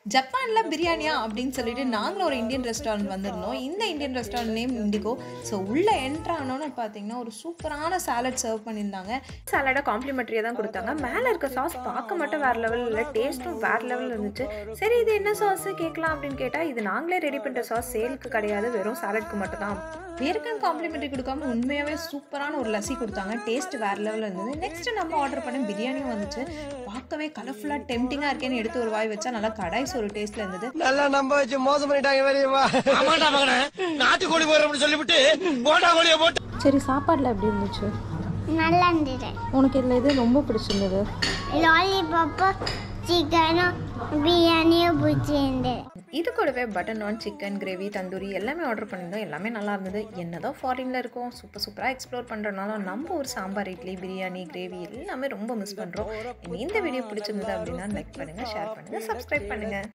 ஜப்பானில் பிரியாணியா அப்படின்னு சொல்லிட்டு நாங்களும் ஒரு இந்தியன் ரெஸ்டாரண்ட் வந்திருந்தோம் இந்த Indian restaurant name Indigo so உள்ளே என்ட்ரு ஆனோன்னு பார்த்தீங்கன்னா ஒரு சூப்பரான சாலட் சர்வ் பண்ணியிருந்தாங்க சாலடை காம்ப்ளிமெண்ட்ரியாக தான் கொடுத்தாங்க மேலே இருக்க சாஸ் பார்க்க மட்டும் வேறு லெவல் இல்லை டேஸ்ட்டும் வேறு லெவல் இருந்துச்சு சரி இது என்ன சாஸ் கேட்கலாம் அப்படின்னு கேட்டால் இது நாங்களே ரெடி பண்ணுற சாஸ் சேலுக்கு கிடையாது வெறும் சாலட்க்கு மட்டும் தான் வேர்க்கன் காம்ப்ளிமெண்ட்ரி கொடுக்காம உண்மையாகவே சூப்பரான ஒரு லஸ்ஸி கொடுத்தாங்க டேஸ்ட் வேறு லெவலில் இருந்தது நெக்ஸ்ட் நம்ம ஆர்டர் பண்ண பிரியாணியும் வந்துச்சு பார்க்கவே கலர்ஃபுல்லாக டெம்டிங்காக இருக்கேன்னு எடுத்து ஒரு வாய் வச்சா நல்லா கடாய்ஸ் ஒரு டேஸ்ட்டில் இருந்தது நல்லா நம்ப வச்சு மோசம் பண்ணிட்டாங்க பெரியம்மா ஆமாண்டா மகனே நாட்டுக்கோழி போறோம்னு சொல்லிவிட்டு போட்டா கோழியை போட்டு சரி சாப்பாடில் எப்படி இருந்துச்சு நல்லா இருந்தது உனக்கு இதில் எது ரொம்ப பிடிச்சிருந்தது லாலிபாப்பும் சிக்கனும் பிரியாணியும் பிடிச்சிருந்தது இது கூடவே பட்டன் நான் சிக்கன் கிரேவி தந்தூரி எல்லாமே ஆர்டர் பண்ணியிருந்தோம் எல்லாமே நல்லா இருந்தது என்னதான் ஃபாரினில் இருக்கோம் சூப்பர் சூப்பராக எக்ஸ்ப்ளோர் பண்ணுறதுனால நம்ம ஒரு சாம்பார் இட்லி பிரியாணி கிரேவி எல்லாமே ரொம்ப மிஸ் பண்ணுறோம் இந்த வீடியோ பிடிச்சிருந்தது அப்படின்னா லைக் பண்ணுங்கள் ஷேர் பண்ணுங்கள் சப்ஸ்கிரைப் பண்ணுங்கள்